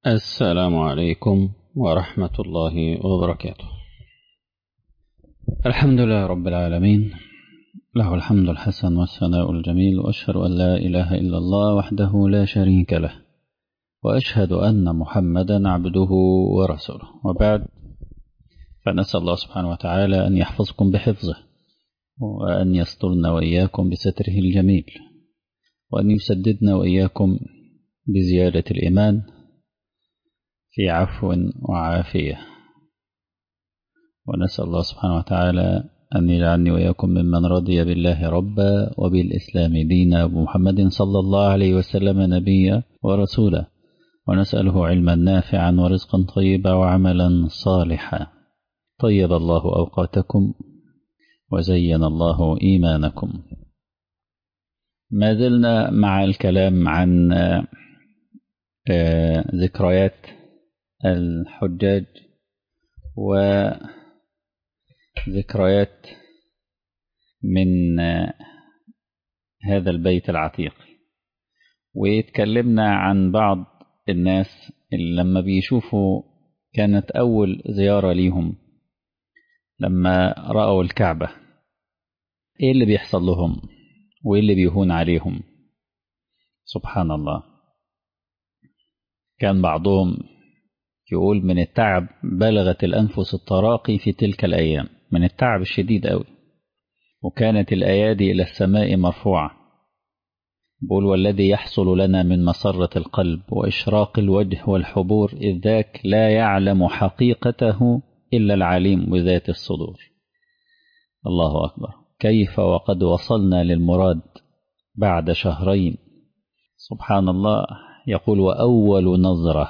السلام عليكم ورحمة الله وبركاته الحمد لله رب العالمين له الحمد الحسن والثناء الجميل وأشهد أن لا إله إلا الله وحده لا شريك له وأشهد أن محمدا عبده ورسوله وبعد فنسأل الله سبحانه وتعالى أن يحفظكم بحفظه وأن يسترنا وإياكم بستره الجميل وأن يسددنا وإياكم بزيادة الإيمان في عفو وعافية ونسأل الله سبحانه وتعالى أن يجعلني وإياكم ممن رضي بالله ربا وبالإسلام دينا ومحمد صلى الله عليه وسلم نبيا ورسولا ونسأله علما نافعا ورزقا طيبا وعملا صالحا طيب الله أوقاتكم وزين الله إيمانكم ما زلنا مع الكلام عن ذكريات الحجاج وذكريات من هذا البيت العتيق واتكلمنا عن بعض الناس اللي لما بيشوفوا كانت أول زيارة ليهم لما رأوا الكعبة ايه اللي بيحصل لهم وايه اللي بيهون عليهم سبحان الله كان بعضهم يقول من التعب بلغت الأنفس التراقي في تلك الأيام من التعب الشديد أوي وكانت الأيادي إلى السماء مرفوعة بقول والذي يحصل لنا من مسرة القلب وإشراق الوجه والحبور إذ ذاك لا يعلم حقيقته إلا العليم بذات الصدور الله أكبر كيف وقد وصلنا للمراد بعد شهرين سبحان الله يقول وأول نظرة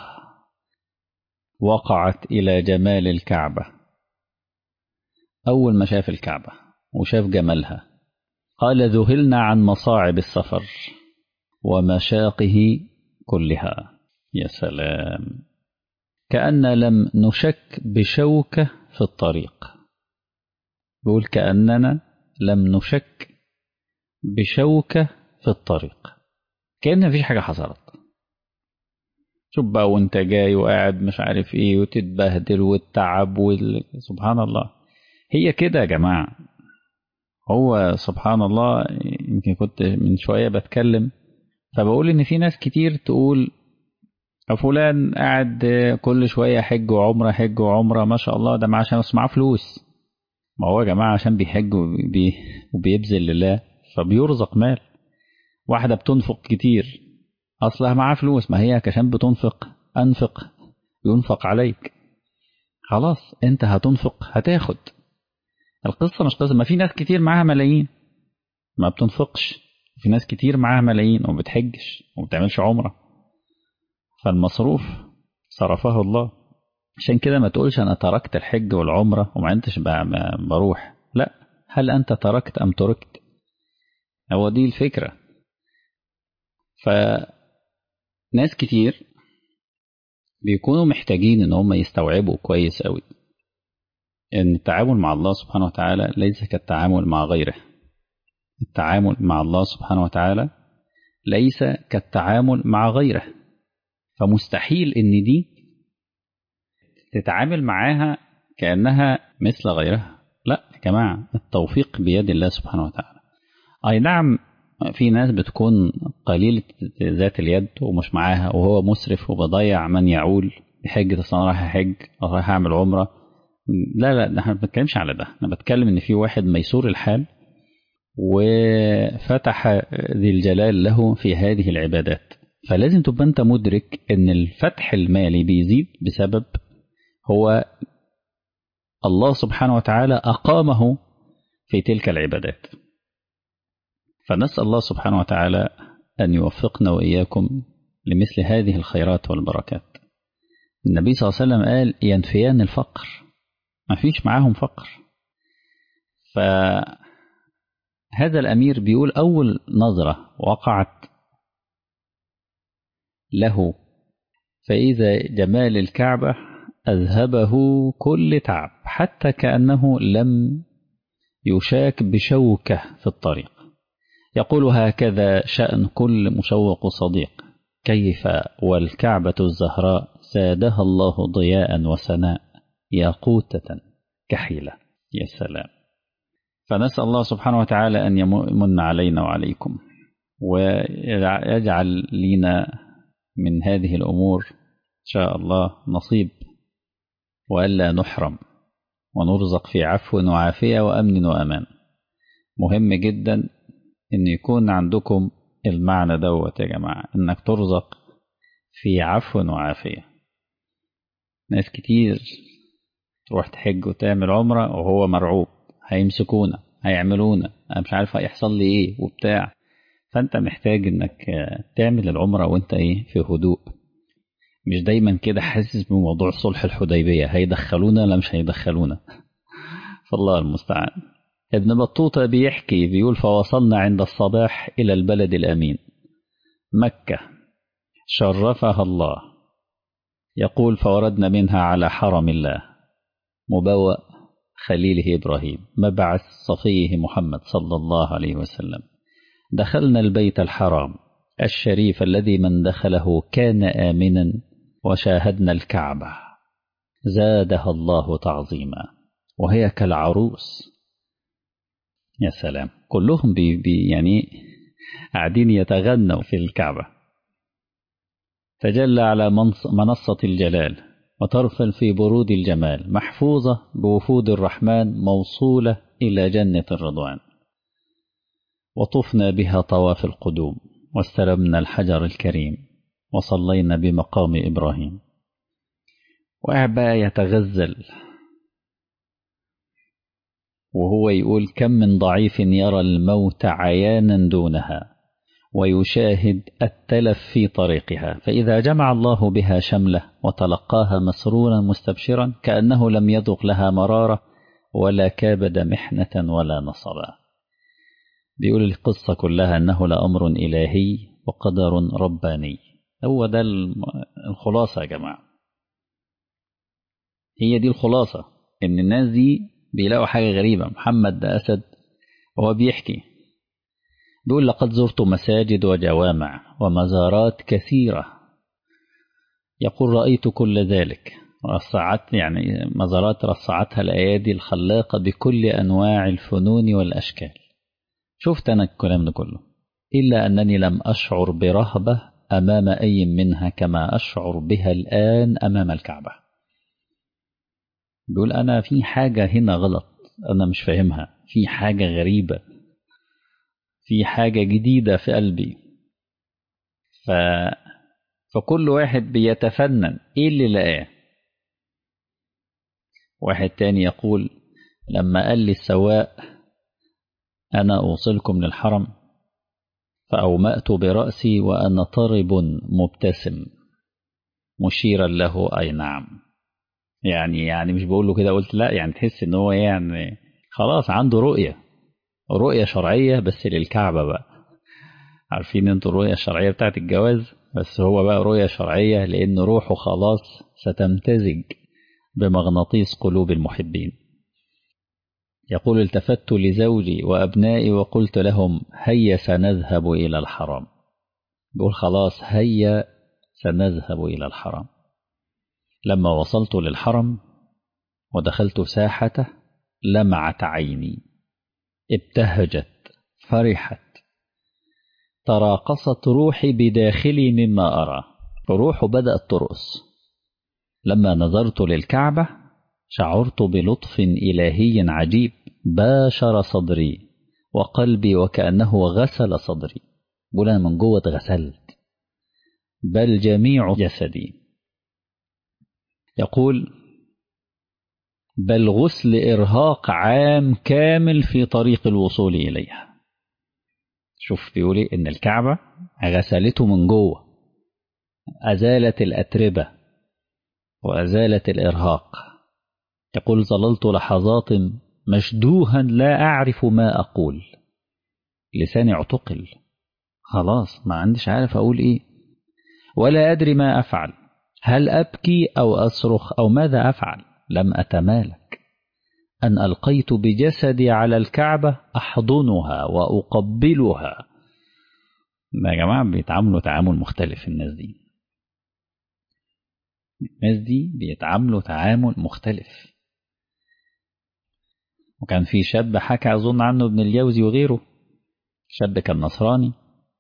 وقعت إلى جمال الكعبة أول ما شاف الكعبة وشاف جمالها قال ذهلنا عن مصاعب السفر ومشاقه كلها يا سلام كأن لم نشك بشوكة في الطريق بيقول كأننا لم نشك بشوكة في الطريق كأن مفيش حاجة حصلت شوف بقى وانت جاي وقاعد مش عارف ايه وتتبهدل والتعب وال... سبحان الله هي كده يا جماعة هو سبحان الله يمكن كنت من شوية بتكلم فبقول ان في ناس كتير تقول فلان قاعد كل شوية حج وعمرة حج وعمرة ما شاء الله ده عشان معاه فلوس ما هو يا جماعة عشان بيحج وبي... وبيبذل لله فبيرزق مال واحدة بتنفق كتير أصلها معاه فلوس ما هي عشان بتنفق أنفق ينفق عليك خلاص أنت هتنفق هتاخد القصة مش قصة ما في ناس كتير معاها ملايين ما بتنفقش في ناس كتير معاها ملايين وما بتحجش وما بتعملش عمرة فالمصروف صرفه الله عشان كده ما تقولش أنا تركت الحج والعمرة وما عدتش بروح لا هل أنت تركت أم تركت هو دي الفكرة فناس كتير بيكونوا محتاجين ان هم يستوعبوا كويس قوي ان التعامل مع الله سبحانه وتعالى ليس كالتعامل مع غيره التعامل مع الله سبحانه وتعالى ليس كالتعامل مع غيره فمستحيل ان دي تتعامل معاها كأنها مثل غيرها لا يا جماعة التوفيق بيد الله سبحانه وتعالى أي نعم في ناس بتكون قليلة ذات اليد ومش معاها وهو مسرف وبضيع من يعول بحجة أصل أنا رايح أحج أو رايح أعمل عمرة لا لا ده احنا ما بنتكلمش على ده أنا بتكلم إن في واحد ميسور الحال وفتح ذي الجلال له في هذه العبادات فلازم تبقى أنت مدرك إن الفتح المالي بيزيد بسبب هو الله سبحانه وتعالى أقامه في تلك العبادات فنسأل الله سبحانه وتعالى أن يوفقنا وإياكم لمثل هذه الخيرات والبركات النبي صلى الله عليه وسلم قال ينفيان الفقر ما فيش معاهم فقر فهذا الأمير بيقول أول نظرة وقعت له فإذا جمال الكعبة أذهبه كل تعب حتى كأنه لم يشاك بشوكة في الطريق يقول هكذا شأن كل مشوق صديق كيف والكعبة الزهراء زادها الله ضياء وسناء ياقوتة كحيلة يا سلام فنسأل الله سبحانه وتعالى أن يمن علينا وعليكم ويجعل لنا من هذه الأمور إن شاء الله نصيب وألا نحرم ونرزق في عفو وعافية وأمن وأمان مهم جدا أن يكون عندكم المعنى دوت يا جماعة أنك ترزق في عفو وعافية ناس كتير تروح تحج وتعمل عمرة وهو مرعوب هيمسكونا هيعملونا أنا مش عارف هيحصل لي إيه وبتاع فأنت محتاج إنك تعمل العمرة وأنت إيه في هدوء مش دايما كده حاسس بموضوع صلح الحديبية هيدخلونا ولا مش هيدخلونا فالله المستعان ابن بطوطة بيحكي بيقول فوصلنا عند الصباح إلى البلد الأمين مكة شرفها الله يقول فوردنا منها على حرم الله مبوأ خليله إبراهيم مبعث صفيه محمد صلى الله عليه وسلم دخلنا البيت الحرام الشريف الذي من دخله كان آمنا وشاهدنا الكعبة زادها الله تعظيما وهي كالعروس يا سلام كلهم بي بي يعني قاعدين يتغنوا في الكعبة تجلى على منصة الجلال وترفل في برود الجمال محفوظة بوفود الرحمن موصولة إلى جنة الرضوان وطفنا بها طواف القدوم واستلمنا الحجر الكريم وصلينا بمقام إبراهيم وقاعد بقى يتغزل وهو يقول كم من ضعيف يرى الموت عيانا دونها ويشاهد التلف في طريقها فإذا جمع الله بها شمله وتلقاها مسرورا مستبشرا كأنه لم يذق لها مرارة ولا كابد محنة ولا نصبا بيقول القصة كلها أنه لأمر إلهي وقدر رباني هو ده الخلاصة يا جماعة هي دي الخلاصة إن الناس دي بيلاقوا حاجة غريبة محمد ده أسد وهو بيحكي بيقول لقد زرت مساجد وجوامع ومزارات كثيرة يقول رأيت كل ذلك رصعت يعني مزارات رصعتها الأيادي الخلاقة بكل أنواع الفنون والأشكال شفت أنا الكلام ده كله إلا أنني لم أشعر برهبة أمام أي منها كما أشعر بها الآن أمام الكعبة بيقول أنا في حاجة هنا غلط أنا مش فاهمها في حاجة غريبة في حاجة جديدة في قلبي ف... فكل واحد بيتفنن إيه اللي لقاه واحد تاني يقول لما قال لي السواق أنا أوصلكم للحرم فأومأت برأسي وأنا طرب مبتسم مشيرا له أي نعم يعني يعني مش بقول له كده قلت لا يعني تحس ان هو يعني خلاص عنده رؤية رؤية شرعية بس للكعبة بقى عارفين انتوا الرؤية الشرعية بتاعت الجواز بس هو بقى رؤية شرعية لأن روحه خلاص ستمتزج بمغناطيس قلوب المحبين يقول التفت لزوجي وأبنائي وقلت لهم هيا سنذهب إلى الحرم يقول خلاص هيا سنذهب إلى الحرم لما وصلت للحرم ودخلت ساحته لمعت عيني ابتهجت فرحت تراقصت روحي بداخلي مما أرى روحه بدأت ترقص لما نظرت للكعبة شعرت بلطف إلهي عجيب باشر صدري وقلبي وكأنه غسل صدري بقول من جوه اتغسلت بل جميع جسدي يقول بل غسل إرهاق عام كامل في طريق الوصول إليها شوف بيقول إن الكعبة غسلته من جوه أزالت الأتربة وأزالت الإرهاق يقول ظللت لحظات مشدوها لا أعرف ما أقول لساني اعتقل خلاص ما عنديش عارف أقول إيه ولا أدري ما أفعل هل أبكي أو أصرخ أو ماذا أفعل لم أتمالك أن ألقيت بجسدي على الكعبة أحضنها وأقبلها يا جماعة بيتعاملوا تعامل مختلف الناس دي الناس دي بيتعاملوا تعامل مختلف وكان في شاب حكى أظن عنه ابن الجوزي وغيره شاب كان نصراني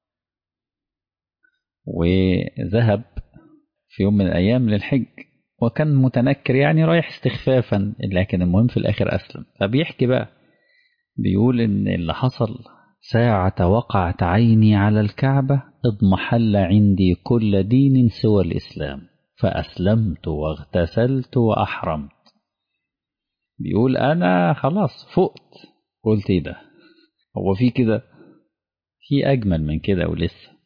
وذهب في يوم من الأيام للحج وكان متنكر يعني رايح استخفافا لكن المهم في الآخر أسلم فبيحكي بقى بيقول إن اللي حصل ساعة وقعت عيني على الكعبة اضمحل عندي كل دين سوى الإسلام فأسلمت واغتسلت وأحرمت بيقول أنا خلاص فقت قلت إيه ده هو في كده في أجمل من كده ولسه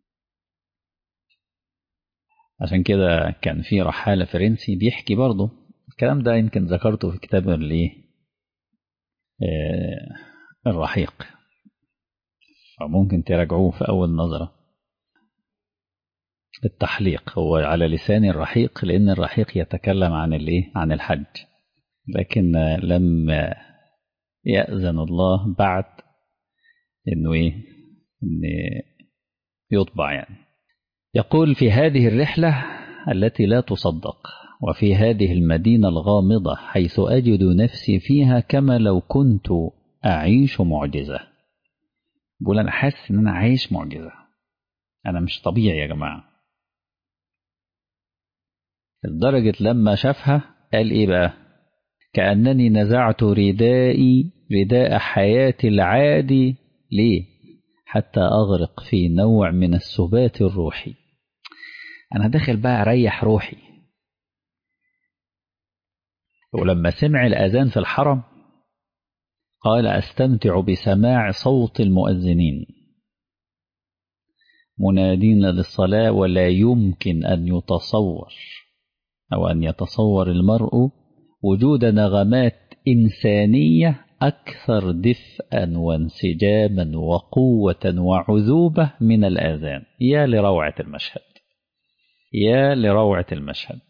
عشان كده كان في رحالة فرنسي بيحكي برضه الكلام ده يمكن ذكرته في كتاب الايه الرحيق فممكن تراجعوه في أول نظرة التحليق هو على لسان الرحيق لأن الرحيق يتكلم عن الايه عن الحج لكن لما يأذن الله بعد انه ايه ان يطبع يعني يقول في هذه الرحلة التي لا تصدق وفي هذه المدينة الغامضة حيث أجد نفسي فيها كما لو كنت أعيش معجزة بقول أنا حاسس إن أنا عايش معجزة أنا مش طبيعي يا جماعة لدرجة لما شافها قال إيه بقى كأنني نزعت ردائي رداء حياتي العادي ليه حتى أغرق في نوع من السبات الروحي أنا داخل بقى أريح روحي ولما سمع الأذان في الحرم قال أستمتع بسماع صوت المؤذنين منادين للصلاة ولا يمكن أن يتصور أو أن يتصور المرء وجود نغمات إنسانية أكثر دفئا وانسجاما وقوة وعذوبة من الآذان يا لروعة المشهد يا لروعة المشهد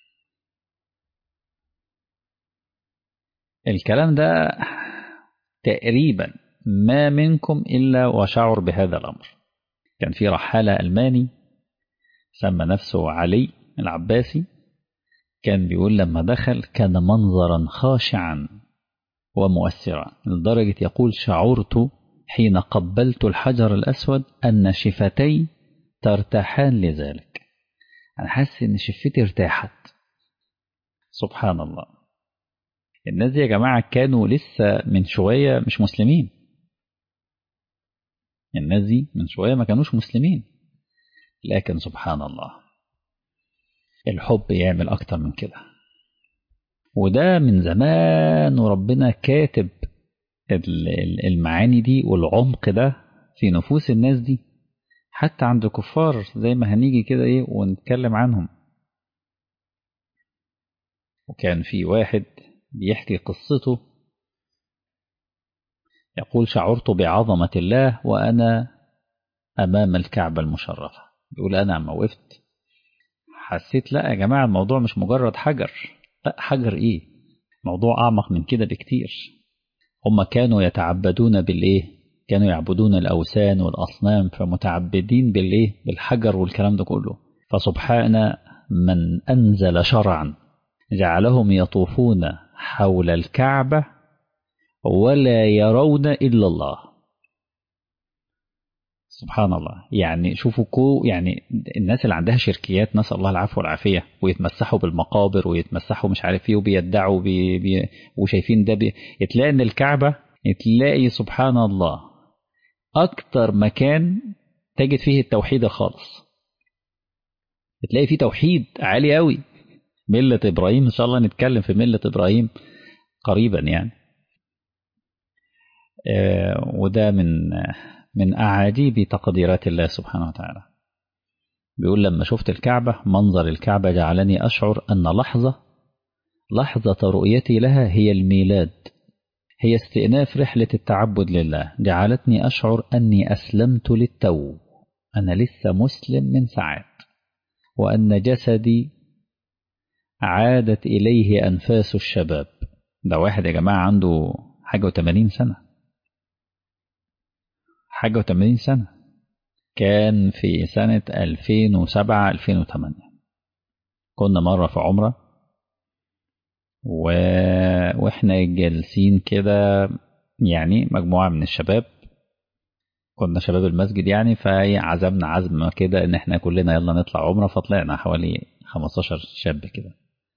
الكلام ده تقريبا ما منكم إلا وشعر بهذا الأمر كان في رحالة ألماني سمى نفسه علي العباسي كان بيقول لما دخل كان منظرا خاشعا ومؤثرا لدرجة يقول شعرت حين قبلت الحجر الأسود أن شفتي ترتاحان لذلك أنا حاسس إن شفتي ارتاحت سبحان الله الناس دي يا جماعة كانوا لسه من شوية مش مسلمين الناس دي من شوية ما كانوش مسلمين لكن سبحان الله الحب يعمل أكتر من كده وده من زمان وربنا كاتب المعاني دي والعمق ده في نفوس الناس دي حتى عند الكفار زي ما هنيجي كده ايه ونتكلم عنهم وكان في واحد بيحكي قصته يقول شعرت بعظمة الله وأنا أمام الكعبة المشرفة بيقول أنا عم وقفت حسيت لا يا جماعة الموضوع مش مجرد حجر لا حجر إيه موضوع أعمق من كده بكتير هم كانوا يتعبدون بالإيه كانوا يعبدون الأوثان والأصنام فمتعبدين بالإيه بالحجر والكلام ده كله فسبحان من أنزل شرعا جعلهم يطوفون حول الكعبة ولا يرون إلا الله سبحان الله يعني شوفوا كو يعني الناس اللي عندها شركيات نسأل الله العفو والعافية ويتمسحوا بالمقابر ويتمسحوا مش عارف ايه وبيدعوا بي بي وشايفين ده بي تلاقي ان الكعبة تلاقي سبحان الله أكتر مكان تجد فيه التوحيد الخالص تلاقي فيه توحيد عالي قوي ملة إبراهيم إن شاء الله نتكلم في ملة إبراهيم قريبا يعني آه وده من من أعاجيب تقديرات الله سبحانه وتعالى بيقول لما شفت الكعبة منظر الكعبة جعلني أشعر أن لحظة لحظة رؤيتي لها هي الميلاد هي استئناف رحلة التعبد لله جعلتني أشعر أني أسلمت للتو أنا لسه مسلم من ساعات وأن جسدي عادت إليه أنفاس الشباب ده واحد يا جماعة عنده حاجة وثمانين سنة حاجة وثمانين سنة كان في سنة 2007 2008 كنا مرة في عمرة و... واحنا جالسين كده يعني مجموعة من الشباب كنا شباب المسجد يعني فعزمنا عزمة كده ان احنا كلنا يلا نطلع عمرة فطلعنا حوالي 15 شاب كده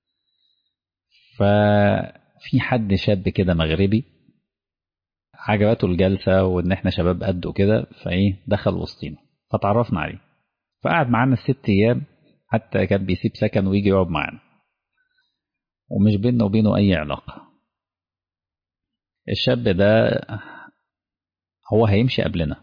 ففي حد شاب كده مغربي عجبته الجلسة وان احنا شباب قده كده فايه دخل وسطينا فتعرفنا عليه فقعد معانا الست ايام حتى كان بيسيب سكن ويجي يقعد معانا ومش بيننا وبينه اي علاقة الشاب ده هو هيمشي قبلنا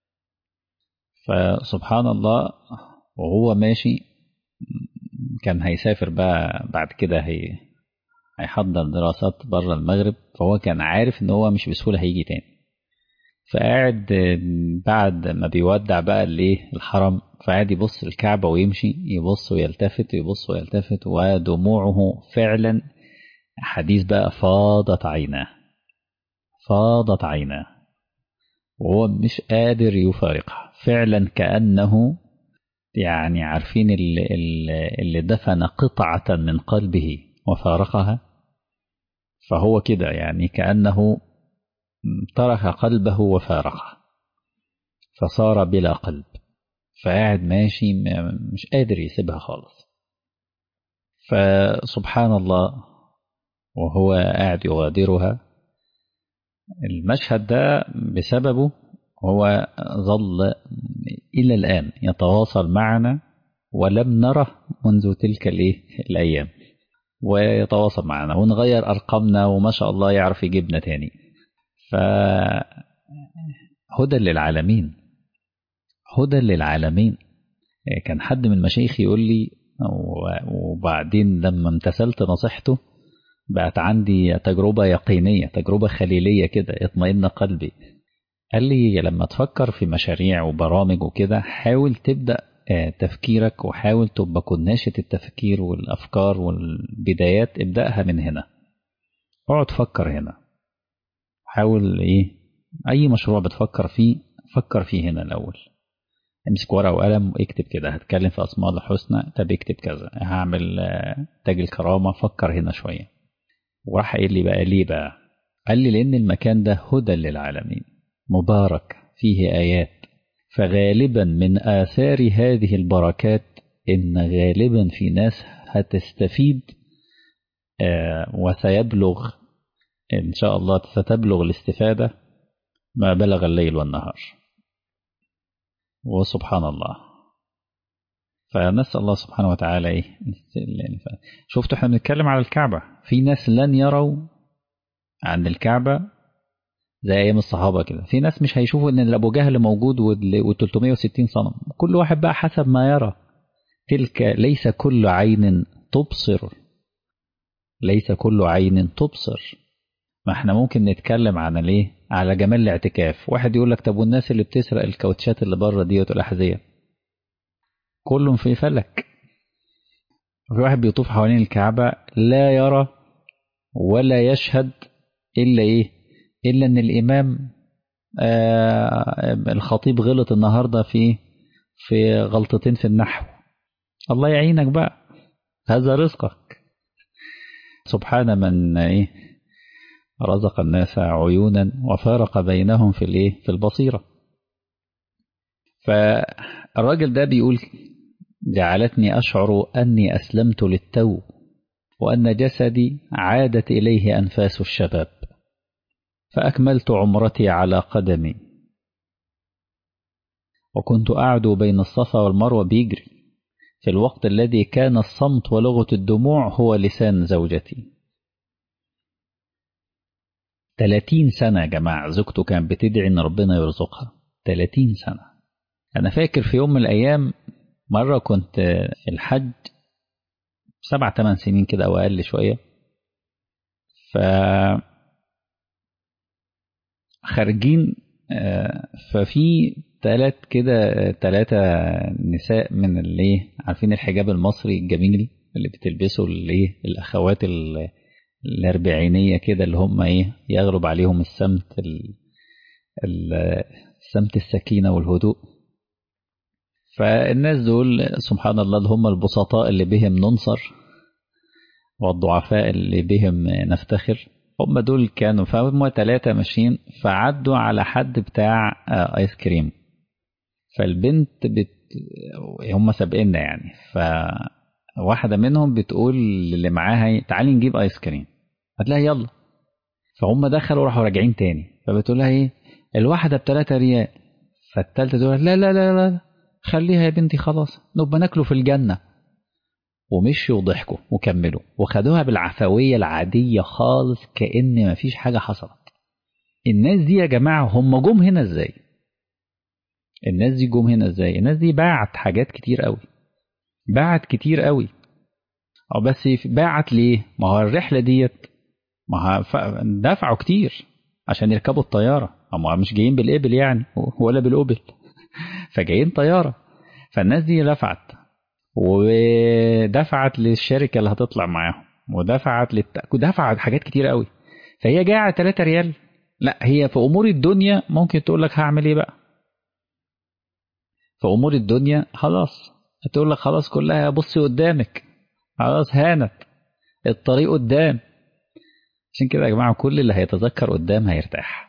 فسبحان الله وهو ماشي كان هيسافر بقى بعد كده هي هيحضر دراسات بره المغرب فهو كان عارف ان هو مش بسهوله هيجي تاني فقاعد بعد ما بيودع بقى الايه الحرم فقاعد يبص الكعبه ويمشي يبص ويلتفت ويبص ويلتفت ودموعه فعلا حديث بقى فاضت عيناه فاضت عيناه وهو مش قادر يفارقها فعلا كأنه يعني عارفين اللي, اللي دفن قطعة من قلبه وفارقها فهو كده يعني كأنه ترك قلبه وفارقه فصار بلا قلب فقاعد ماشي مش قادر يسيبها خالص فسبحان الله وهو قاعد يغادرها المشهد ده بسببه هو ظل إلى الآن يتواصل معنا ولم نره منذ تلك الإيه الأيام ويتواصل معنا ونغير أرقامنا وما شاء الله يعرف يجيبنا تاني فهدى للعالمين هدى للعالمين كان حد من مشايخي يقول لي وبعدين لما امتثلت نصيحته بقت عندي تجربة يقينية تجربة خليلية كده اطمئن قلبي قال لي لما تفكر في مشاريع وبرامج وكده حاول تبدأ تفكيرك وحاول تبقى كناشة التفكير والأفكار والبدايات ابدأها من هنا اقعد فكر هنا حاول ايه أي مشروع بتفكر فيه فكر فيه هنا الأول امسك ورقة وقلم واكتب كده هتكلم في أسماء الله الحسنى طب اكتب كذا هعمل تاج الكرامة فكر هنا شوية وراح قايل لي بقى ليه بقى قال لي لأن المكان ده هدى للعالمين مبارك فيه آيات فغالبا من آثار هذه البركات إن غالبا في ناس هتستفيد آه وسيبلغ إن شاء الله ستبلغ الاستفادة ما بلغ الليل والنهار وسبحان الله فنسأل الله سبحانه وتعالى إيه شفتوا احنا بنتكلم على الكعبة في ناس لن يروا عن الكعبة زي ايام الصحابه كده في ناس مش هيشوفوا ان ابو جهل موجود وال 360 صنم كل واحد بقى حسب ما يرى تلك ليس كل عين تبصر ليس كل عين تبصر ما احنا ممكن نتكلم عن الايه على جمال الاعتكاف واحد يقول لك طب والناس اللي بتسرق الكاوتشات اللي بره ديت والاحذيه كلهم في فلك في واحد بيطوف حوالين الكعبه لا يرى ولا يشهد الا ايه إلا أن الإمام آه الخطيب غلط النهاردة في في غلطتين في النحو الله يعينك بقى هذا رزقك سبحان من إيه رزق الناس عيونا وفارق بينهم في الإيه في البصيرة فالراجل ده بيقول جعلتني أشعر أني أسلمت للتو وأن جسدي عادت إليه أنفاس الشباب فأكملت عمرتي على قدمي وكنت أعدو بين الصفا والمروة بيجري في الوقت الذي كان الصمت ولغة الدموع هو لسان زوجتي 30 سنة يا جماعة زوجته كانت بتدعي إن ربنا يرزقها 30 سنة أنا فاكر في يوم من الأيام مرة كنت في الحج سبع ثمان سنين كده أو أقل شوية ف خارجين ففي ثلاث كده ثلاثة نساء من اللي عارفين الحجاب المصري الجميل اللي بتلبسه اللي الأخوات الأربعينية كده اللي هم إيه يغلب عليهم السمت ال السمت السكينة والهدوء فالناس دول سبحان الله اللي هم البسطاء اللي بهم ننصر والضعفاء اللي بهم نفتخر هم دول كانوا فهم ثلاثة ماشيين فعدوا على حد بتاع آيس كريم فالبنت بت... هم سابقنا يعني فواحدة منهم بتقول اللي معاها تعالي نجيب آيس كريم هتلاقي يلا فهم دخلوا راحوا راجعين تاني فبتقول لها ايه الواحدة بتلاتة ريال فالتالتة تقول لا لا لا لا خليها يا بنتي خلاص نبقى ناكله في الجنة ومشوا وضحكوا وكملوا وخدوها بالعفوية العادية خالص كأن مفيش حاجة حصلت الناس دي يا جماعة هم جم هنا ازاي الناس دي جم هنا ازاي الناس دي باعت حاجات كتير قوي باعت كتير قوي او بس باعت ليه ما هو الرحلة ديت ما دفعوا كتير عشان يركبوا الطيارة هم مش جايين بالإبل يعني ولا بالأوبل فجايين طيارة فالناس دي دفعت ودفعت للشركة اللي هتطلع معاهم ودفعت للت... دفعت حاجات كتير قوي فهي جايه على 3 ريال لا هي في امور الدنيا ممكن تقول لك هعمل ايه بقى في امور الدنيا خلاص هتقول لك خلاص كلها بصي قدامك خلاص هانت الطريق قدام عشان كده يا جماعه كل اللي هيتذكر قدام هيرتاح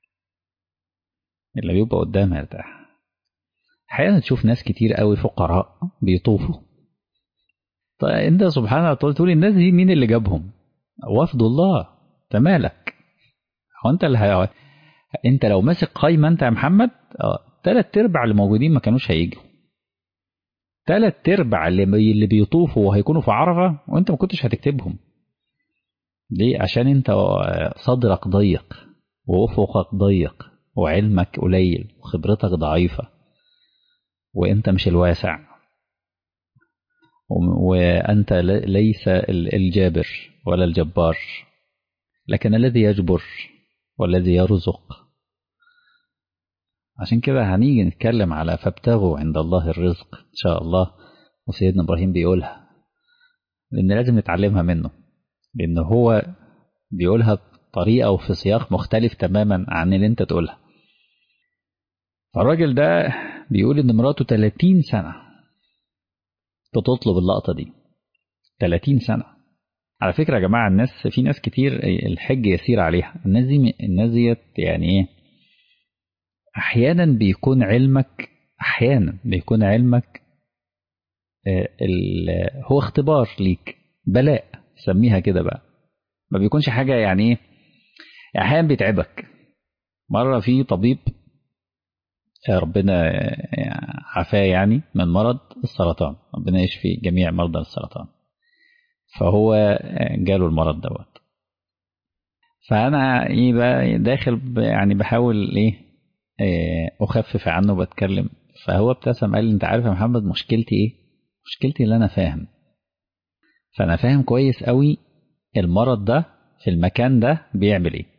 اللي بيبقى قدام هيرتاح احيانا تشوف ناس كتير قوي فقراء بيطوفوا طيب انت سبحان الله تقول الناس دي مين اللي جابهم وفد الله انت مالك هو انت اللي هي... انت لو ماسك قايمه انت يا محمد اه تلات ارباع اللي موجودين ما كانوش هيجوا تلات ارباع اللي, بي... اللي بيطوفوا وهيكونوا في عرفه وانت ما كنتش هتكتبهم ليه عشان انت صدرك ضيق وافقك ضيق وعلمك قليل وخبرتك ضعيفه وانت مش الواسع وانت ليس الجابر ولا الجبار لكن الذي يجبر والذي يرزق عشان كده هنيجي نتكلم على فابتغوا عند الله الرزق ان شاء الله وسيدنا ابراهيم بيقولها لان لازم نتعلمها منه لان هو بيقولها بطريقه وفي سياق مختلف تماما عن اللي انت تقولها الراجل ده بيقول ان مراته 30 سنه بتطلب اللقطه دي 30 سنه على فكره يا جماعه الناس في ناس كتير الحج يسير عليها الناس دي الناس ديت يعني ايه احيانا بيكون علمك احيانا بيكون علمك هو اختبار ليك بلاء سميها كده بقى ما بيكونش حاجه يعني ايه احيانا بيتعبك مره في طبيب ربنا عافاه يعني من مرض السرطان ربنا يشفي جميع مرضى السرطان فهو جاله المرض دوت فانا ايه بقى داخل يعني بحاول ايه, إيه اخفف عنه بتكلم فهو ابتسم قال لي انت عارف يا محمد مشكلتي ايه مشكلتي اللي انا فاهم فانا فاهم كويس قوي المرض ده في المكان ده بيعمل ايه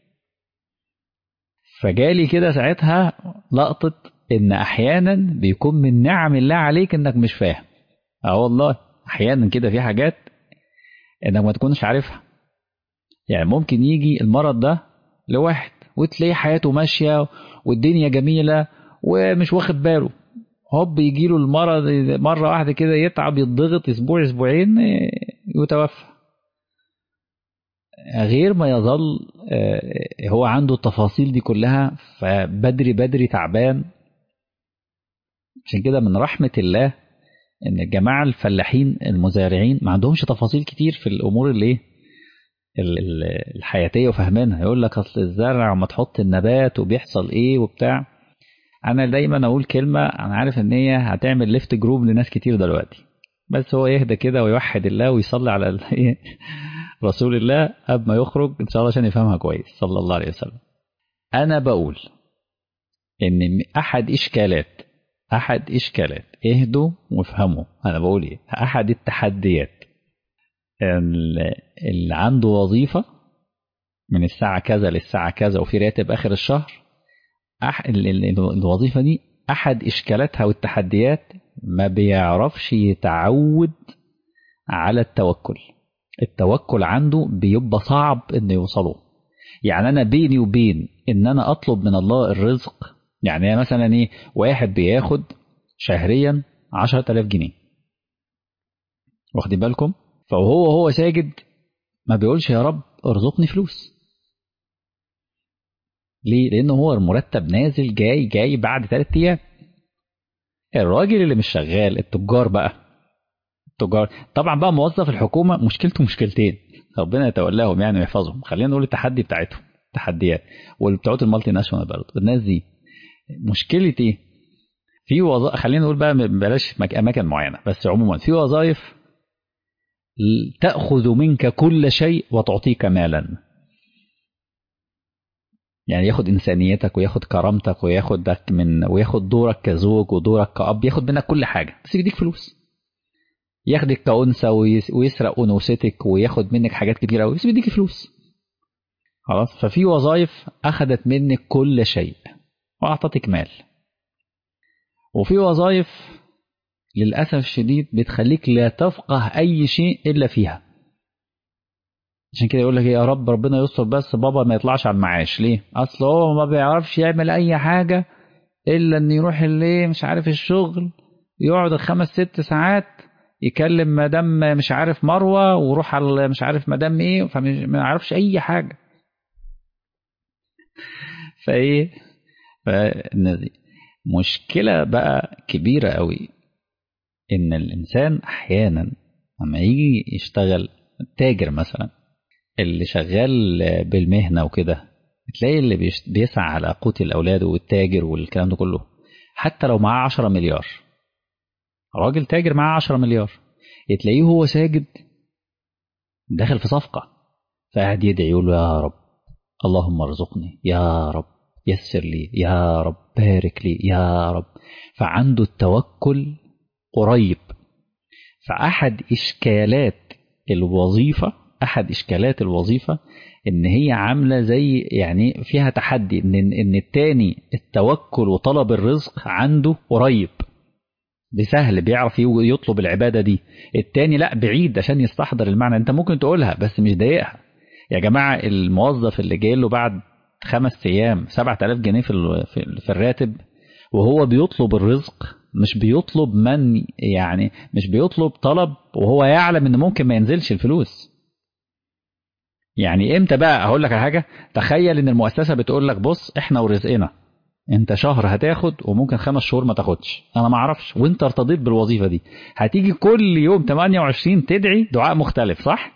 فجالي كده ساعتها لقطة ان احيانا بيكون من نعم الله عليك انك مش فاهم اه والله احيانا كده في حاجات انك ما تكونش عارفها يعني ممكن يجي المرض ده لواحد وتلاقيه حياته ماشية والدنيا جميلة ومش واخد باله هوب يجي له المرض مرة واحدة كده يتعب يتضغط اسبوع اسبوعين يتوفى غير ما يظل هو عنده التفاصيل دي كلها فبدري بدري تعبان عشان كده من رحمة الله ان الجماعة الفلاحين المزارعين ما عندهمش تفاصيل كتير في الامور اللي ايه الحياتية وفاهمينها يقول لك اصل الزرع وما تحط النبات وبيحصل ايه وبتاع انا دايما اقول كلمة انا عارف ان هي هتعمل ليفت جروب لناس كتير دلوقتي بس هو يهدى كده ويوحد الله ويصلي على رسول الله قبل ما يخرج ان شاء الله عشان يفهمها كويس صلى الله عليه وسلم انا بقول ان احد اشكالات احد اشكالات اهدوا وافهموا انا بقول ايه احد التحديات اللي عنده وظيفة من الساعة كذا للساعة كذا وفي راتب آخر الشهر أح... الوظيفة دي أحد إشكالاتها والتحديات ما بيعرفش يتعود على التوكل التوكل عنده بيبقى صعب إنه يوصله يعني أنا بيني وبين إن أنا أطلب من الله الرزق يعني مثلا إيه واحد بياخد شهريا 10000 جنيه واخدين بالكم فهو هو ساجد ما بيقولش يا رب ارزقني فلوس ليه لان هو المرتب نازل جاي جاي بعد ثلاث ايام الراجل اللي مش شغال التجار بقى التجار طبعا بقى موظف الحكومه مشكلته مشكلتين ربنا يتولاهم يعني ويحفظهم خلينا نقول التحدي بتاعتهم تحديات والبتوعات المالتي ناشونال برضه الناس دي مشكله ايه؟ في وظائف خلينا نقول بقى بلاش اماكن معينه بس عموما في وظائف تاخذ منك كل شيء وتعطيك مالا يعني ياخد انسانيتك وياخد كرامتك وياخدك من وياخد دورك كزوج ودورك كأب ياخد منك كل حاجه بس يديك فلوس ياخدك كأنثى ويسرق أنوثتك وياخد منك حاجات كتير قوي بس بيديك فلوس خلاص ففي وظائف أخدت منك كل شيء وأعطتك مال وفي وظائف للأسف الشديد بتخليك لا تفقه أي شيء إلا فيها عشان كده يقول لك يا رب ربنا يستر بس بابا ما يطلعش على المعاش ليه اصل هو ما بيعرفش يعمل اي حاجه الا ان يروح اللي مش عارف الشغل يقعد خمس ست ساعات يكلم مدام مش عارف مروه ويروح على مش عارف مدام ايه فما يعرفش اي حاجه فايه مشكله بقى كبيره قوي ان الانسان احيانا لما يجي يشتغل تاجر مثلا اللي شغال بالمهنه وكده تلاقي اللي بيسعى على قوت الاولاد والتاجر والكلام ده كله حتى لو معاه 10 مليار راجل تاجر معاه 10 مليار تلاقيه هو ساجد داخل في صفقه فقاعد يدعي يقول له يا رب اللهم ارزقني يا رب يسر لي يا رب بارك لي يا رب فعنده التوكل قريب فأحد إشكالات الوظيفة أحد إشكالات الوظيفة إن هي عاملة زي يعني فيها تحدي إن إن التاني التوكل وطلب الرزق عنده قريب بسهل بيعرف يطلب العبادة دي التاني لا بعيد عشان يستحضر المعنى أنت ممكن تقولها بس مش ضايقها يا جماعة الموظف اللي جاي له بعد خمس أيام سبعة آلاف جنيه في, في الراتب وهو بيطلب الرزق مش بيطلب من يعني مش بيطلب طلب وهو يعلم ان ممكن ما ينزلش الفلوس يعني امتى بقى اقول لك على حاجه تخيل ان المؤسسه بتقول لك بص احنا ورزقنا انت شهر هتاخد وممكن خمس شهور ما تاخدش انا ما اعرفش وانت ارتضيت بالوظيفه دي هتيجي كل يوم 28 تدعي دعاء مختلف صح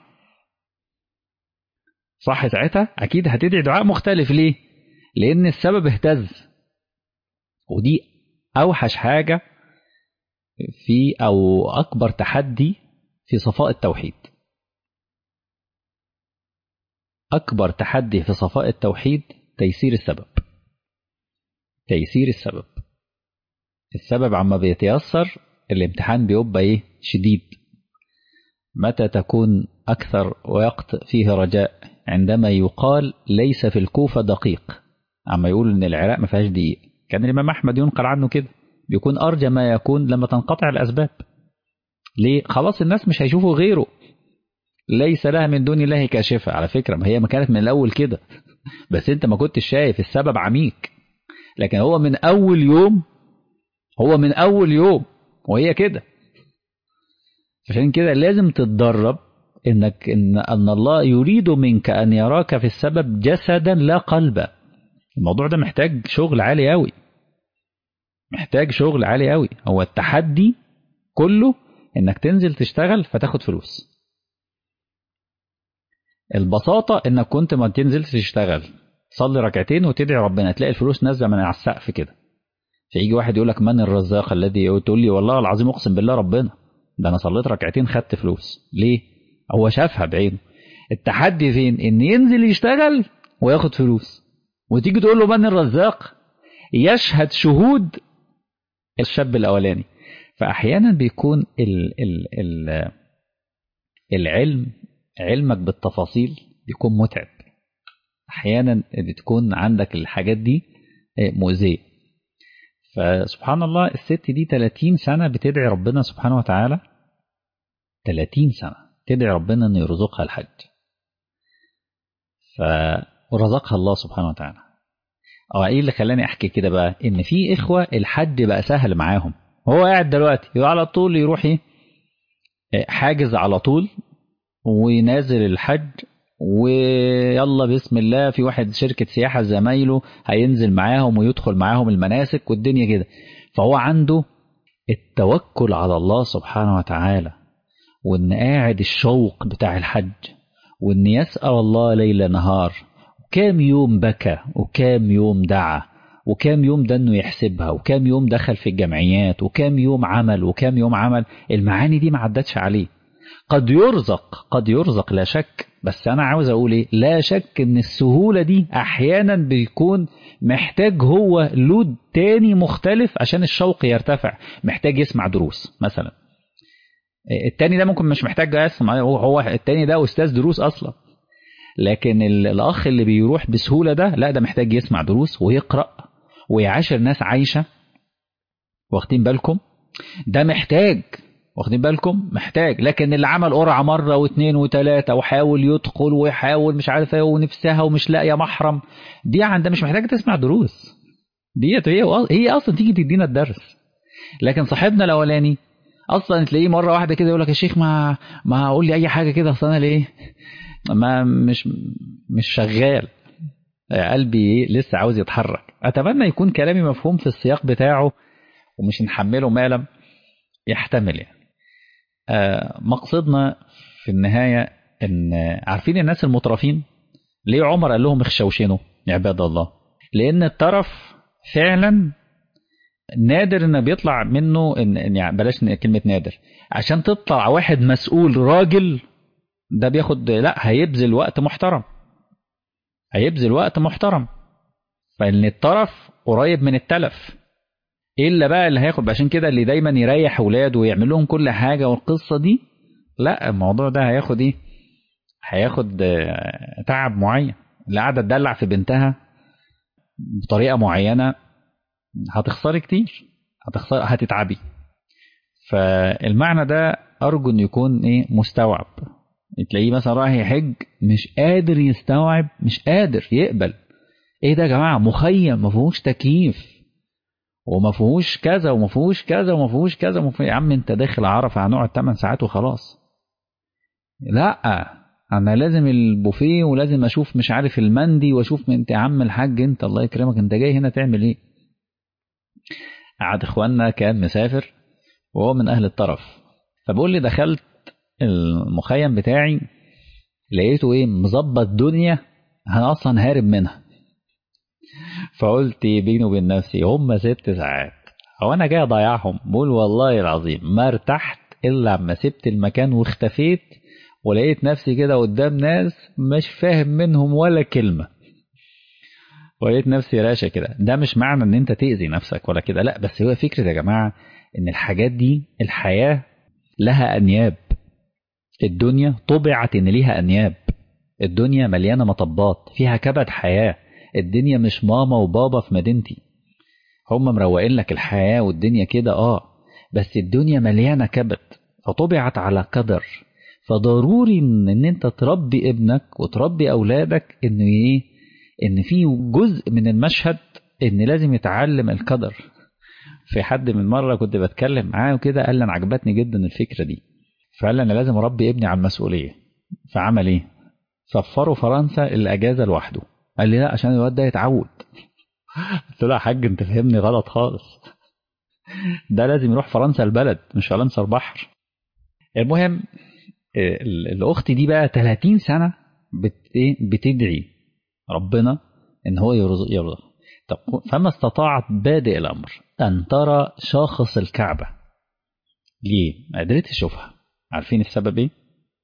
صح ساعتها اكيد هتدعي دعاء مختلف ليه لان السبب اهتز ودي اوحش حاجه في او اكبر تحدي في صفاء التوحيد اكبر تحدي في صفاء التوحيد تيسير السبب تيسير السبب السبب عما بيتيسر الامتحان بيبقى ايه شديد متى تكون اكثر وقت فيه رجاء عندما يقال ليس في الكوفه دقيق عما يقول ان العراق ما فيهاش دقيق كان الامام احمد ينقل عنه كده بيكون ارجى ما يكون لما تنقطع الاسباب ليه خلاص الناس مش هيشوفوا غيره ليس لها من دون الله كاشفه على فكره ما هي ما كانت من الاول كده بس انت ما كنتش شايف السبب عميك لكن هو من اول يوم هو من اول يوم وهي كده عشان كده لازم تتدرب انك ان ان الله يريد منك ان يراك في السبب جسدا لا قلبا الموضوع ده محتاج شغل عالي قوي محتاج شغل عالي قوي هو التحدي كله انك تنزل تشتغل فتاخد فلوس البساطة انك كنت ما تنزلش تشتغل صلي ركعتين وتدعي ربنا تلاقي الفلوس نازلة من على السقف كده فيجي واحد يقول لك من الرزاق الذي تقول لي والله العظيم اقسم بالله ربنا ده انا صليت ركعتين خدت فلوس ليه هو شافها بعينه التحدي فين ان ينزل يشتغل وياخد فلوس وتيجي تقول له من الرزاق يشهد شهود الشاب الاولاني فاحيانا بيكون ال ال ال العلم علمك بالتفاصيل بيكون متعب احيانا بتكون عندك الحاجات دي مؤذيه فسبحان الله الست دي 30 سنه بتدعي ربنا سبحانه وتعالى 30 سنه تدعي ربنا انه يرزقها الحج ف ورزقها الله سبحانه وتعالى اه ايه اللي خلاني احكي كده بقى ان في اخوه الحج بقى سهل معاهم هو قاعد دلوقتي على طول يروح ايه حاجز على طول ونازل الحج ويلا بسم الله في واحد شركة سياحة زمايله هينزل معاهم ويدخل معاهم المناسك والدنيا كده فهو عنده التوكل على الله سبحانه وتعالى وان قاعد الشوق بتاع الحج وان يسأل الله ليل نهار وكام يوم بكى وكام يوم دعا وكام يوم ده انه يحسبها وكام يوم دخل في الجمعيات وكام يوم عمل وكام يوم عمل المعاني دي ما عدتش عليه قد يرزق قد يرزق لا شك بس انا عاوز اقول ايه لا شك ان السهولة دي احيانا بيكون محتاج هو لود تاني مختلف عشان الشوق يرتفع محتاج يسمع دروس مثلا التاني ده ممكن مش محتاج يسمع هو التاني ده استاذ دروس اصلا لكن الاخ اللي بيروح بسهولة ده لا ده محتاج يسمع دروس ويقرأ ويعاشر ناس عايشة واخدين بالكم ده محتاج واخدين بالكم محتاج لكن اللي عمل قرعة مرة واثنين وثلاثة وحاول يدخل ويحاول مش عارف ايه ونفسها ومش لاقية محرم دي عندها مش محتاجة تسمع دروس ديت هي هي اصلا تيجي تدينا الدرس لكن صاحبنا الاولاني اصلا تلاقيه مره واحده كده يقول لك يا شيخ ما ما قول لي اي حاجه كده اصل انا ليه ما مش مش شغال قلبي لسه عاوز يتحرك اتمنى يكون كلامي مفهوم في السياق بتاعه ومش نحمله مالا يحتمل يعني آه مقصدنا في النهاية ان عارفين الناس المترفين ليه عمر قال لهم اخشوشنوا يا عباد الله لان الترف فعلا نادر ان بيطلع منه ان يعني بلاش كلمة نادر عشان تطلع واحد مسؤول راجل ده بياخد لا هيبذل وقت محترم هيبذل وقت محترم فان الطرف قريب من التلف الا بقى اللي هياخد عشان كده اللي دايما يريح اولاده ويعمل لهم كل حاجه والقصه دي لا الموضوع ده هياخد ايه هياخد تعب معين اللي قاعده تدلع في بنتها بطريقه معينه هتخسري كتير هتخسر هتتعبي فالمعنى ده ارجو انه يكون ايه مستوعب تلاقيه مثلا رايح يحج مش قادر يستوعب مش قادر يقبل ايه ده يا جماعه مخيم ما فيهوش تكييف وما فيهوش كذا وما فيهوش كذا وما فيهوش كذا وما يا عم انت داخل عرفه هنقعد 8 ساعات وخلاص لا انا لازم البوفيه ولازم اشوف مش عارف المندي واشوف انت يا عم الحاج انت الله يكرمك انت جاي هنا تعمل ايه قعد اخواننا كان مسافر وهو من اهل الطرف فبقول لي دخلت المخيم بتاعي لقيته ايه مظبط دنيا انا اصلا هارب منها فقلت بيني وبين نفسي هم ست ساعات هو انا جاي اضيعهم بقول والله العظيم ما ارتحت الا لما سبت المكان واختفيت ولقيت نفسي كده قدام ناس مش فاهم منهم ولا كلمه ولقيت نفسي راشة كده ده مش معنى ان انت تأذي نفسك ولا كده لا بس هو فكرة يا جماعة ان الحاجات دي الحياة لها انياب الدنيا طبعت ان ليها انياب الدنيا مليانة مطبات فيها كبد حياة الدنيا مش ماما وبابا في مدينتي هم مروقين لك الحياة والدنيا كده اه بس الدنيا مليانة كبد فطبعت على قدر فضروري ان, إن انت تربي ابنك وتربي اولادك انه ايه ان في جزء من المشهد ان لازم يتعلم القدر في حد من مره كنت بتكلم معاه وكده قال لي انا عجبتني جدا الفكره دي فقال لي انا لازم اربي ابني على المسؤوليه فعمل ايه سفره فرنسا الاجازه لوحده قال لي لا عشان الواد ده يتعود قلت له يا حاج انت فهمني غلط خالص ده لازم يروح فرنسا البلد مش فرنسا البحر المهم الاخت دي بقى 30 سنه بت بتدعي ربنا ان هو يرزق طب فما استطاعت بادئ الامر ان ترى شاخص الكعبه ليه ما قدرتش اشوفها عارفين السبب ايه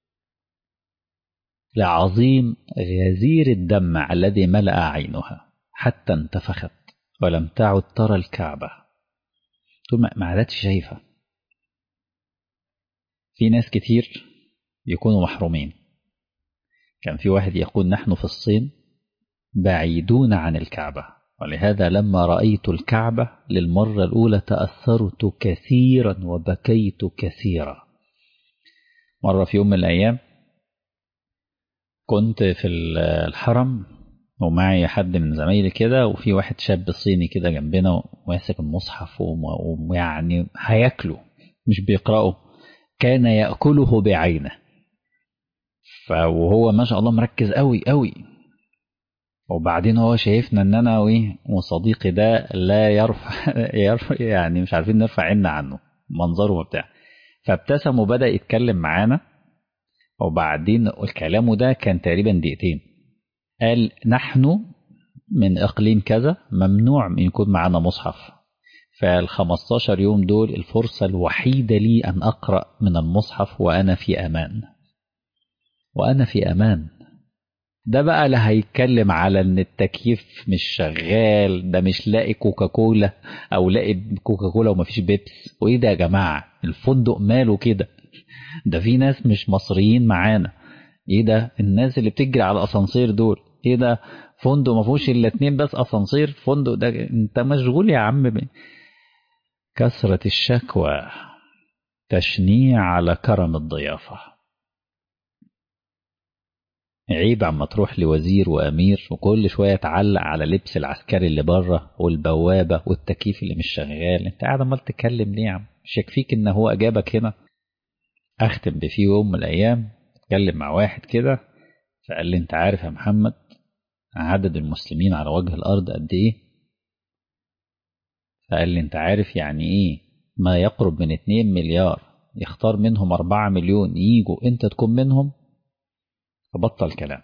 لعظيم غزير الدمع الذي ملأ عينها حتى انتفخت ولم تعد ترى الكعبة ثم ما عادتش شايفة في ناس كتير يكونوا محرومين كان في واحد يقول نحن في الصين بعيدون عن الكعبة ولهذا لما رأيت الكعبة للمرة الأولى تأثرت كثيرا وبكيت كثيرا مرة في يوم من الأيام كنت في الحرم ومعي حد من زمايلي كده وفي واحد شاب صيني كده جنبنا وماسك المصحف ويعني هياكله مش بيقرأه كان يأكله بعينه وهو ما شاء الله مركز قوي قوي وبعدين هو شايفنا ان انا وايه وصديقي ده لا يرفع, يرفع يعني مش عارفين نرفع عنا عنه منظره وبتاع فابتسم وبدا يتكلم معانا وبعدين كلامه ده كان تقريبا دقيقتين قال نحن من اقليم كذا ممنوع من يكون معانا مصحف فال 15 يوم دول الفرصة الوحيدة لي أن أقرأ من المصحف وأنا في أمان وأنا في أمان ده بقى لا هيتكلم على ان التكييف مش شغال ده مش لاقي كوكاكولا او لاقي كوكاكولا ومفيش بيبس وايه ده يا جماعه الفندق ماله كده ده في ناس مش مصريين معانا ايه ده الناس اللي بتجري على الاسانسير دول ايه ده فندق ما فيهوش الا اتنين بس اسانسير فندق ده انت مشغول يا عم ب... كثرة الشكوى تشنيع على كرم الضيافه عيب عما تروح لوزير وامير وكل شويه تعلق على لبس العسكري اللي بره والبوابه والتكييف اللي مش شغال انت قاعد عمال تتكلم ليه يا عم مش يكفيك ان هو اجابك هنا اختم بفي يوم من الايام اتكلم مع واحد كده فقال لي انت عارف يا محمد عدد المسلمين على وجه الارض قد ايه فقال لي انت عارف يعني ايه ما يقرب من 2 مليار يختار منهم 4 مليون ييجوا انت تكون منهم فبطل كلام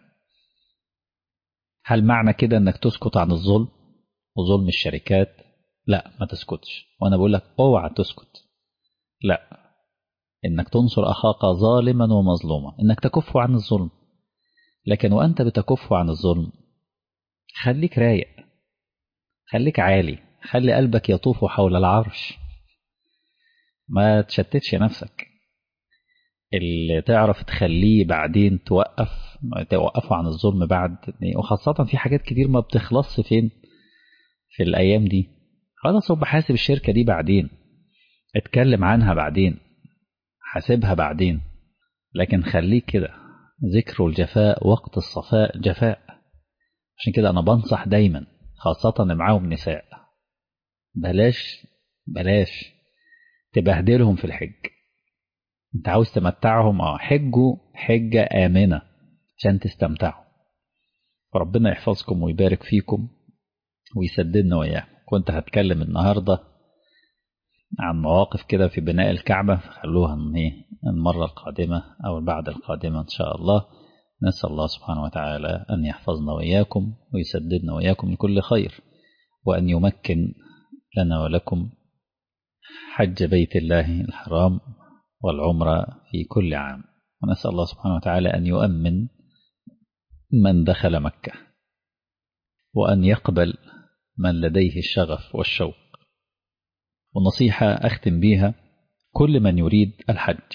هل معنى كده انك تسكت عن الظلم وظلم الشركات لا ما تسكتش وانا بقول لك اوعى تسكت لا انك تنصر اخاك ظالما ومظلوما انك تكف عن الظلم لكن وانت بتكف عن الظلم خليك رايق خليك عالي خلي قلبك يطوف حول العرش ما تشتتش نفسك اللي تعرف تخليه بعدين توقف توقفه عن الظلم بعد وخاصة في حاجات كتير ما بتخلصش فين في الأيام دي خلاص هو بحاسب الشركة دي بعدين اتكلم عنها بعدين حاسبها بعدين لكن خليك كده ذكر الجفاء وقت الصفاء جفاء عشان كده أنا بنصح دايما خاصة اللي معاهم نساء بلاش بلاش تبهدلهم في الحج انت عاوز تمتعهم اه حجوا حجة آمنة عشان تستمتعوا ربنا يحفظكم ويبارك فيكم ويسددنا وإياكم كنت هتكلم النهاردة عن مواقف كده في بناء الكعبة فخلوها المرة القادمة أو بعد القادمة إن شاء الله نسأل الله سبحانه وتعالى أن يحفظنا وإياكم ويسددنا وإياكم لكل خير وأن يمكن لنا ولكم حج بيت الله الحرام والعمرة في كل عام ونسأل الله سبحانه وتعالى أن يؤمن من دخل مكة وأن يقبل من لديه الشغف والشوق والنصيحة أختم بها كل من يريد الحج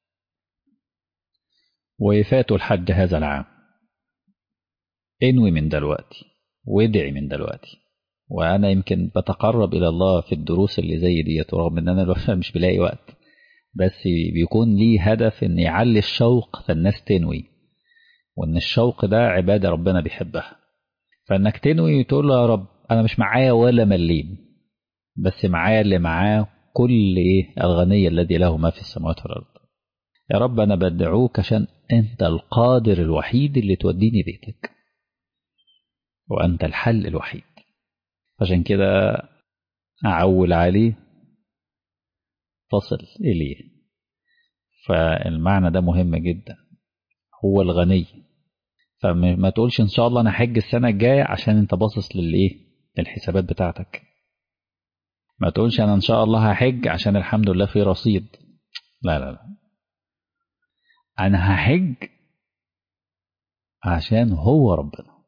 ويفات الحج هذا العام انوي من دلوقتي وادعي من دلوقتي وأنا يمكن بتقرب إلى الله في الدروس اللي زي دي رغم إن أنا مش بلاقي وقت بس بيكون ليه هدف إن يعلي الشوق فالناس تنوي وإن الشوق ده عبادة ربنا بيحبها فإنك تنوي وتقول له يا رب أنا مش معايا ولا مليم بس معايا اللي معاه كل إيه الغني الذي له ما في السماوات والأرض يا رب أنا بدعوك عشان أنت القادر الوحيد اللي توديني بيتك وأنت الحل الوحيد عشان كده أعول عليه تصل إليه فالمعنى ده مهم جدا هو الغني فما تقولش إن شاء الله أنا حج السنة الجاية عشان أنت باصص للإيه للحسابات بتاعتك ما تقولش أنا إن شاء الله هحج عشان الحمد لله في رصيد لا لا لا أنا هحج عشان هو ربنا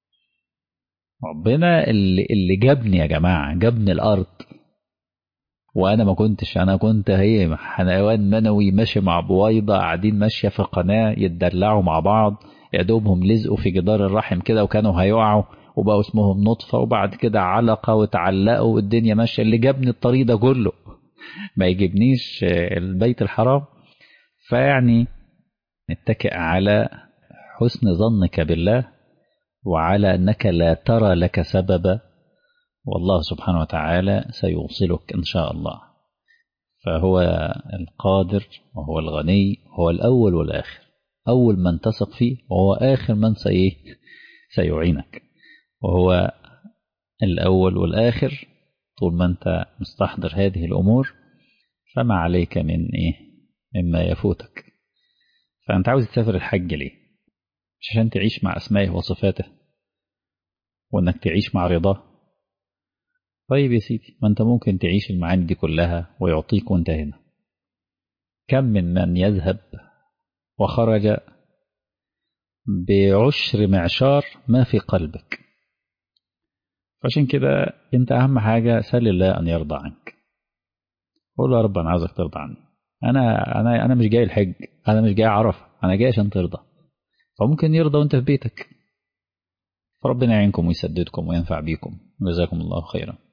ربنا اللي, اللي جابني يا جماعة جابني الأرض وأنا ما كنتش أنا كنت هي حيوان منوي ماشي مع بويضة قاعدين ماشية في قناة يتدلعوا مع بعض يا دوبهم لزقوا في جدار الرحم كده وكانوا هيقعوا وبقوا اسمهم نطفة وبعد كده علقة وتعلقوا والدنيا ماشية اللي جابني الطريق ده كله ما يجيبنيش البيت الحرام فيعني نتكئ على حسن ظنك بالله وعلى أنك لا ترى لك سببا والله سبحانه وتعالى سيوصلك إن شاء الله فهو القادر وهو الغني هو الأول والآخر أول من تثق فيه وهو آخر من سيه سيعينك وهو الأول والآخر طول ما أنت مستحضر هذه الأمور فما عليك من إيه مما يفوتك فأنت عاوز تسافر الحج ليه مش عشان تعيش مع أسمائه وصفاته وإنك تعيش مع رضاه طيب يا سيدي ما أنت ممكن تعيش المعاني دي كلها ويعطيك وأنت هنا كم من من يذهب وخرج بعشر معشار ما في قلبك فعشان كده انت اهم حاجة سل الله ان يرضى عنك قول له يا رب انا عاوزك ترضى عني انا انا انا مش جاي الحج انا مش جاي عرفه انا جاي عشان ترضى فممكن يرضى وانت في بيتك فربنا يعينكم ويسددكم وينفع بيكم جزاكم الله خيرا